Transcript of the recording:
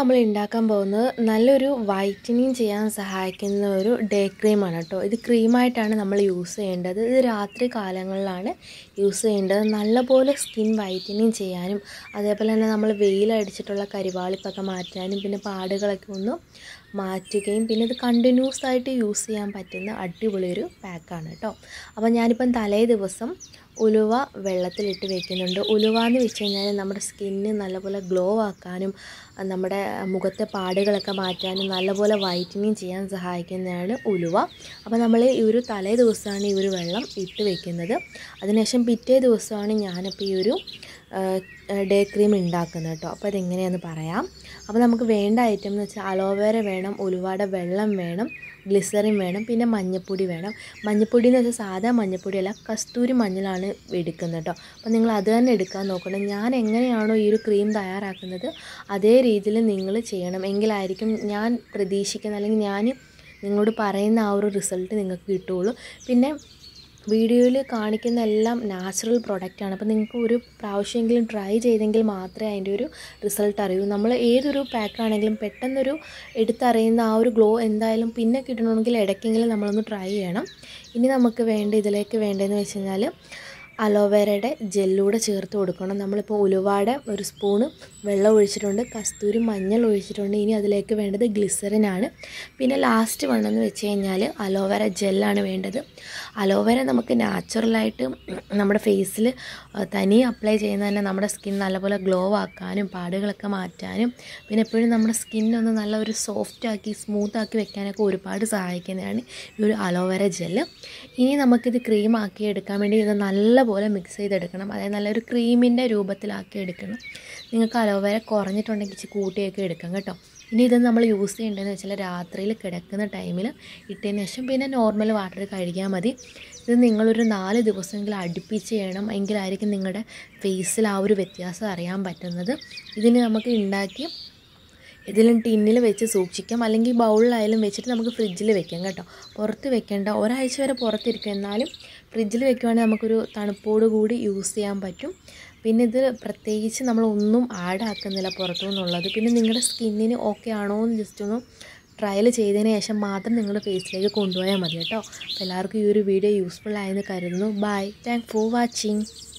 നമ്മൾ ഉണ്ടാക്കാൻ പോകുന്നത് നല്ലൊരു വൈറ്റനിങ് ചെയ്യാൻ സഹായിക്കുന്ന ഒരു ഡേ ക്രീമാണ് കേട്ടോ ഇത് ക്രീമായിട്ടാണ് നമ്മൾ യൂസ് ചെയ്യേണ്ടത് ഇത് രാത്രി കാലങ്ങളിലാണ് യൂസ് ചെയ്യേണ്ടത് നല്ലപോലെ സ്കിൻ വൈറ്റനിങ് ചെയ്യാനും അതേപോലെ തന്നെ നമ്മൾ വെയിലടിച്ചിട്ടുള്ള കരിവാളിപ്പൊക്കെ മാറ്റാനും പിന്നെ പാടുകളൊക്കെ ഒന്ന് മാറ്റുകയും പിന്നെ ഇത് കണ്ടിന്യൂസ് ആയിട്ട് യൂസ് ചെയ്യാൻ പറ്റുന്ന അടിപൊളി ഒരു പാക്കാണ് കേട്ടോ അപ്പോൾ ഞാനിപ്പം തലേ ദിവസം ഉലുവ വെള്ളത്തിലിട്ട് വെക്കുന്നുണ്ട് ഉലുവ എന്ന് വെച്ച് കഴിഞ്ഞാൽ നമ്മുടെ സ്കിന്ന് നല്ലപോലെ ഗ്ലോ ആക്കാനും നമ്മുടെ മുഖത്തെ പാടുകളൊക്കെ മാറ്റാനും നല്ലപോലെ വൈറ്റനിങ് ചെയ്യാൻ സഹായിക്കുന്നതാണ് ഉലുവ അപ്പോൾ നമ്മൾ ഈ ഒരു തലേ ദിവസമാണ് ഈ ഒരു വെള്ളം ഇട്ട് വെക്കുന്നത് അതിനുശേഷം പിറ്റേ ദിവസമാണ് ഞാനിപ്പോൾ ഈ ഒരു ഡേ ക്രീം ഉണ്ടാക്കുന്നത് കേട്ടോ അപ്പോൾ അതെങ്ങനെയാണെന്ന് പറയാം അപ്പോൾ നമുക്ക് വേണ്ട ഐറ്റം എന്ന് വെച്ചാൽ അലോവേര വേണം ഉലുവയുടെ വെള്ളം വേണം ഗ്ലിസറിൻ വേണം പിന്നെ മഞ്ഞൾപ്പൊടി വേണം മഞ്ഞൾപ്പൊടി എന്ന് വെച്ചാൽ സാധാ മഞ്ഞൾപ്പൊടിയല്ല കസ്തൂരി മഞ്ഞളാണ് എടുക്കുന്നത് കേട്ടോ അപ്പോൾ നിങ്ങൾ അത് തന്നെ എടുക്കാൻ നോക്കണം ഞാൻ എങ്ങനെയാണോ ഈ ഒരു ക്രീം തയ്യാറാക്കുന്നത് അതേ രീതിയിൽ നിങ്ങൾ ചെയ്യണം എങ്കിലായിരിക്കും ഞാൻ പ്രതീക്ഷിക്കുന്ന അല്ലെങ്കിൽ ഞാൻ നിങ്ങളോട് പറയുന്ന ആ ഒരു റിസൾട്ട് നിങ്ങൾക്ക് കിട്ടുകയുള്ളൂ പിന്നെ വീഡിയോയിൽ കാണിക്കുന്ന എല്ലാം നാച്ചുറൽ പ്രൊഡക്റ്റാണ് അപ്പോൾ നിങ്ങൾക്ക് ഒരു പ്രാവശ്യമെങ്കിലും ട്രൈ ചെയ്തെങ്കിൽ മാത്രമേ അതിൻ്റെ ഒരു റിസൾട്ട് അറിയൂ നമ്മൾ ഏതൊരു പാക്കാണെങ്കിലും പെട്ടെന്നൊരു എടുത്തറിയുന്ന ആ ഒരു ഗ്ലോ എന്തായാലും പിന്നെ കിട്ടണമെങ്കിൽ ഇടയ്ക്കെങ്കിലും നമ്മളൊന്ന് ട്രൈ ചെയ്യണം ഇനി നമുക്ക് വേണ്ട ഇതിലേക്ക് വേണ്ടതെന്ന് വെച്ച് കഴിഞ്ഞാൽ അലോവേരയുടെ ജെല്ലൂടെ ചേർത്ത് കൊടുക്കണം നമ്മളിപ്പോൾ ഉലുവാടെ ഒരു സ്പൂണ് വെള്ളം ഒഴിച്ചിട്ടുണ്ട് കസ്തൂരി മഞ്ഞൾ ഒഴിച്ചിട്ടുണ്ട് ഇനി അതിലേക്ക് വേണ്ടത് ഗ്ലിസറിനാണ് പിന്നെ ലാസ്റ്റ് വേണമെന്ന് വെച്ച് കഴിഞ്ഞാൽ അലോവേര ജെല്ലാണ് വേണ്ടത് അലോവേര നമുക്ക് നാച്ചുറലായിട്ട് നമ്മുടെ ഫേസിൽ തനിയെ അപ്ലൈ ചെയ്യുന്ന തന്നെ നമ്മുടെ സ്കിൻ നല്ലപോലെ ഗ്ലോ ആക്കാനും പാടുകളൊക്കെ മാറ്റാനും പിന്നെ എപ്പോഴും നമ്മുടെ സ്കിന്നൊന്ന് നല്ല ഒരു സോഫ്റ്റ് ആക്കി സ്മൂത്ത് ആക്കി വെക്കാനൊക്കെ ഒരുപാട് സഹായിക്കുന്നതാണ് ഈ ഒരു അലോവേര ജെല്ല് ഇനി നമുക്കിത് ക്രീം ആക്കി എടുക്കാൻ വേണ്ടി ഇത് നല്ലപോലെ മിക്സ് ചെയ്തെടുക്കണം അതായത് നല്ലൊരു ക്രീമിൻ്റെ രൂപത്തിലാക്കി എടുക്കണം നിങ്ങൾക്ക് അലോവേര കുറഞ്ഞിട്ടുണ്ടെങ്കിൽ ഇച്ചിരി കൂട്ടിയൊക്കെ എടുക്കാം കേട്ടോ ഇനി ഇത് നമ്മൾ യൂസ് ചെയ്യേണ്ടതെന്ന് വെച്ചാൽ രാത്രിയിൽ കിടക്കുന്ന ടൈമിൽ ഇട്ടതിന് ശേഷം പിന്നെ നോർമൽ വാട്ടർ കഴുകിയാൽ മതി ഇത് നിങ്ങളൊരു നാല് ദിവസമെങ്കിലും അടുപ്പിച്ച് ചെയ്യണം എങ്കിലായിരിക്കും നിങ്ങളുടെ ഫേസിൽ ആ ഒരു വ്യത്യാസം അറിയാൻ പറ്റുന്നത് ഇതിന് നമുക്ക് ഉണ്ടാക്കി ഇതിലും ടിന്നിൽ വെച്ച് സൂക്ഷിക്കാം അല്ലെങ്കിൽ ബൗളിലായാലും വെച്ചിട്ട് നമുക്ക് ഫ്രിഡ്ജിൽ വെക്കാം കേട്ടോ പുറത്ത് വെക്കേണ്ട ഒരാഴ്ച വരെ പുറത്തിരിക്കും എന്നാലും ഫ്രിഡ്ജിൽ വെക്കുവാണെങ്കിൽ നമുക്കൊരു തണുപ്പോട് കൂടി യൂസ് ചെയ്യാൻ പറ്റും പിന്നെ ഇത് പ്രത്യേകിച്ച് നമ്മളൊന്നും ആഡ് ആക്കുന്നില്ല പുറത്തു നിന്നുള്ളത് പിന്നെ നിങ്ങളുടെ സ്കിന്നിന് ഓക്കെ ആണോ എന്ന് ജസ്റ്റ് ഒന്ന് ട്രയൽ ചെയ്തതിന് ശേഷം മാത്രം നിങ്ങൾ ഫേസിലേക്ക് കൊണ്ടുപോയാൽ മതി കേട്ടോ അപ്പോൾ എല്ലാവർക്കും ഈ ഒരു വീഡിയോ യൂസ്ഫുൾ ആയെന്ന് കരുതുന്നു ബൈ താങ്ക് ഫോർ വാച്ചിങ്